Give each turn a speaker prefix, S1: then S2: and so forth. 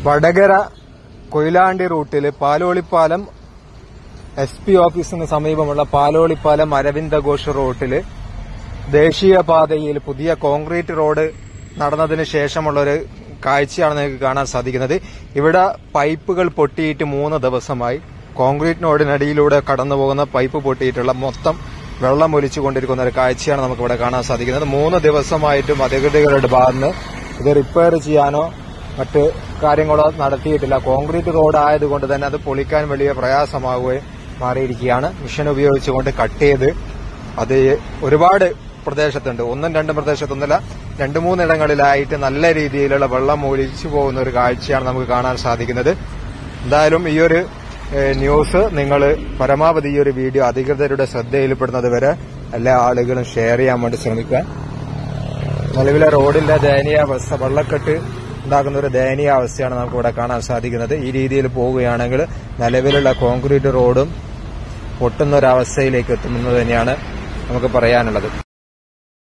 S1: വടകര കൊയിലാണ്ടി റൂട്ടിൽ പാലോളിപ്പാലം S P ഓഫീസിന് സമീപമുള്ള പാലോളിപ്പാലം അരവിന്ദ ഘോഷ് റോട്ടില് ദേശീയപാതയിൽ പുതിയ കോൺക്രീറ്റ് റോഡ് നടന്നതിന് ശേഷമുള്ള ഒരു കാഴ്ചയാണ് നിങ്ങൾക്ക് കാണാൻ സാധിക്കുന്നത് ഇവിടെ പൈപ്പുകൾ പൊട്ടിയിട്ട് മൂന്ന് ദിവസമായി കോൺക്രീറ്റ് റോഡിനടിയിലൂടെ കടന്നു പോകുന്ന പൈപ്പ് പൊട്ടിയിട്ടുള്ള മൊത്തം വെള്ളം ഒലിച്ചുകൊണ്ടിരിക്കുന്ന ഒരു കാഴ്ചയാണ് നമുക്ക് ഇവിടെ കാണാൻ സാധിക്കുന്നത് മൂന്ന് ദിവസമായിട്ടും അധികൃതരുടെ ഭാഗത്ത് ഇത് റിപ്പയർ ചെയ്യാനോ മറ്റ് കാര്യങ്ങളോ നടത്തിയിട്ടില്ല കോൺക്രീറ്റ് റോഡ് ആയതുകൊണ്ട് തന്നെ അത് പൊളിക്കാൻ വലിയ പ്രയാസമാവുകയും മാറിയിരിക്കുകയാണ് മിഷൻ ഉപയോഗിച്ചുകൊണ്ട് കട്ട് ചെയ്ത് അത് ഒരുപാട് പ്രദേശത്തുണ്ട് ഒന്നും രണ്ടും പ്രദേശത്തൊന്നുമില്ല രണ്ടു മൂന്നിടങ്ങളിലായിട്ട് നല്ല രീതിയിലുള്ള വെള്ളം ഒലിച്ചു പോകുന്ന ഒരു കാഴ്ചയാണ് നമുക്ക് കാണാൻ സാധിക്കുന്നത് എന്തായാലും ഈ ഒരു ഏഹ്, ന്യൂസ് നിങ്ങൾ പരമാവധി ഈ ഒരു വീഡിയോ അധികൃതരുടെ ശ്രദ്ധയിൽപ്പെടുന്നത് വരെ എല്ലാ ആളുകളും ഷെയർ ചെയ്യാൻ വേണ്ടി ശ്രമിക്കുക നിലവിലെ റോഡിന്റെ ദയനീയാവസ്ഥ വെള്ളക്കെട്ട് ഉണ്ടാകുന്ന ഒരു ദയനീയാവസ്ഥയാണ് നമുക്ക് ഇവിടെ കാണാൻ സാധിക്കുന്നത് ഈ രീതിയിൽ പോവുകയാണെങ്കിൽ നിലവിലുള്ള കോൺക്രീറ്റ് റോഡും പൊട്ടുന്ന ഒരു അവസ്ഥയിലേക്ക് എത്തുമെന്ന് തന്നെയാണ് നമുക്ക് പറയാനുള്ളത്